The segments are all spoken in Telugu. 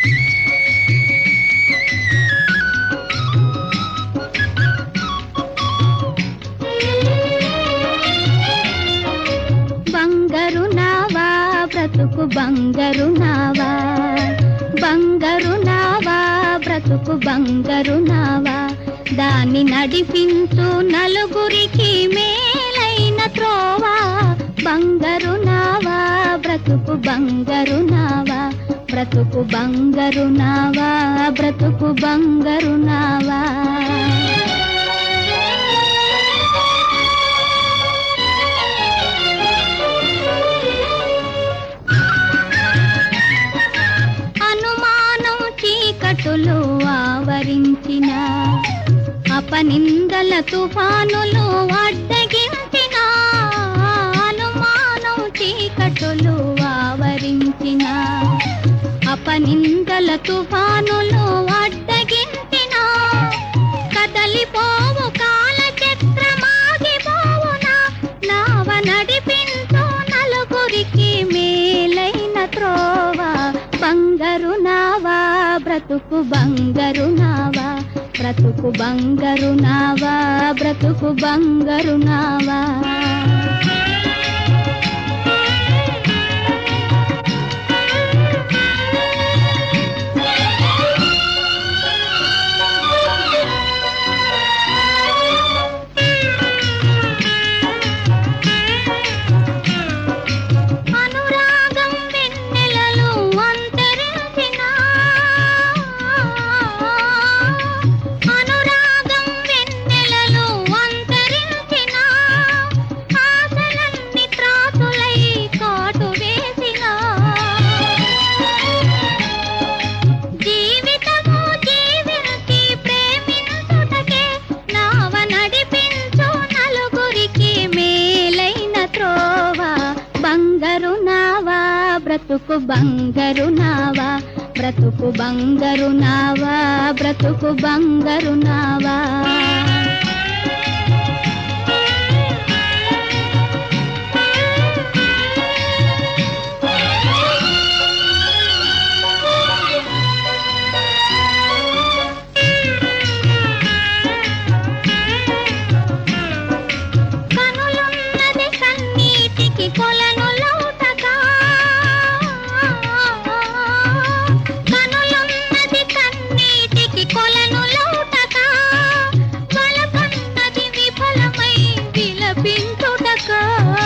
బంగారు నావా బ్రతుకు బంగారు నావా బంగారు నావా బ్రతుకు బంగారు నావా దాన్ని నడిపించు నలుగురికి మేలైన త్రోవా బంగారు నావా బ్రతుకు బంగారు నావా బ్రతుకు బంగారు నావా బ్రతుకు బంగారు నావా అనుమానం చీకటులు ఆవరించిన అపనిందల తుఫానులు అడ్డగించిన అనుమానం చీకటులు ఆవరించిన అపనిందల తుఫానులు అడ్డగించిన కదలిపోవు కాల చక్రమాగిపోవునా నావ నడిపించు నలుగురికి మేలైన త్రోవ బంగారు నావా బ్రతుకు బంగారు నావా బ్రతుకు బంగారు నావా బ్రతుకు బంగారు నావా అనురాగం వెన్నెలలు అంతరించిన అనురాగం వెన్నెలలు అంతరించిన ఆశలన్నీ త్రాసులై కాటు వేసిన జీవితము జీవించి ప్రేమించుటకే నావ నడిపించు నలుగురికి మేలైన త్రోవ బంగారు నావా బ్రతుకు బంగారు నావా బ్రతుకు బంగారు నావా బ్రతుకు బంగారు నావా కనులున్నది కన్నీటికి కొలను లౌటగా కనులున్నది కన్నీటికి కొలను లౌటగా వలపన్నది విఫలమై విలపించుటగా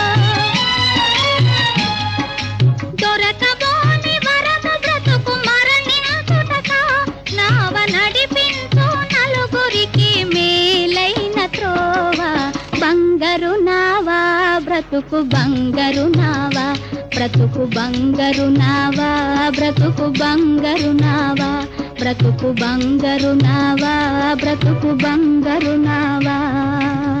దొరకబోని వరద బ్రతుకు మరణించుటగా నావ నడిపించు నలుగురికి మేలైన త్రోవ బంగారు నావా బ్రతుకు బంగారు నావా బ్రతుకు బంగారు నావా బ్రతుకు బంగారు నావా బ్రతుకు బంగారు నావా బ్రతుకు బంగారు నావా